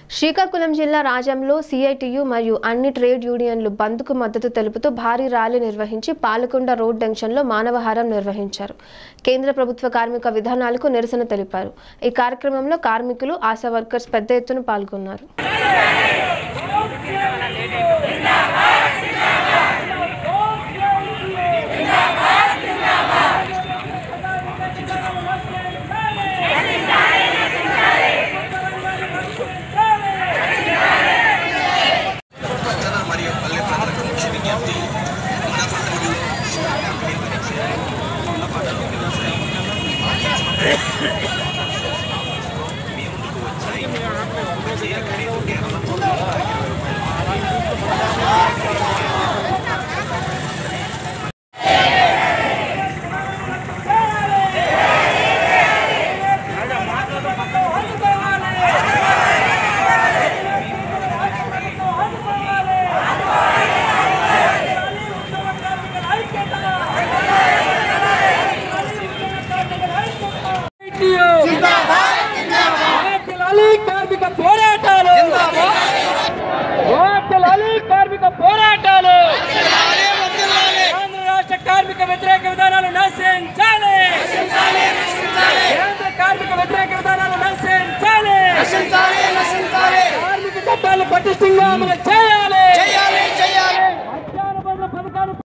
శ్రీకాకుళం జిల్లా రాజంలో సిఐటియు మరియు అన్ని ట్రేడ్ యూనియన్లు బంద్కు మద్దతు తెలుపుతూ భారీ ర్యాలీ నిర్వహించి పాలకొండ రోడ్ జంక్షన్లో మానవహారం నిర్వహించారు కేంద్ర ప్రభుత్వ కార్మిక విధానాలకు నిరసన తెలిపారు ఈ కార్యక్రమంలో కార్మికులు ఆశా వర్కర్స్ పెద్ద ఎత్తున పాల్గొన్నారు పట్టణ మరియు పల్లె ప్రజలకు ముఖ్య విజ్ఞప్తి ఉన్న పట్టణంలో కంపెనీ పరీక్ష ఉన్న పట్టణంలో వ్యవసాయ మీ ముందుకు వచ్చాయి విజయ ఖరీదు కేవలం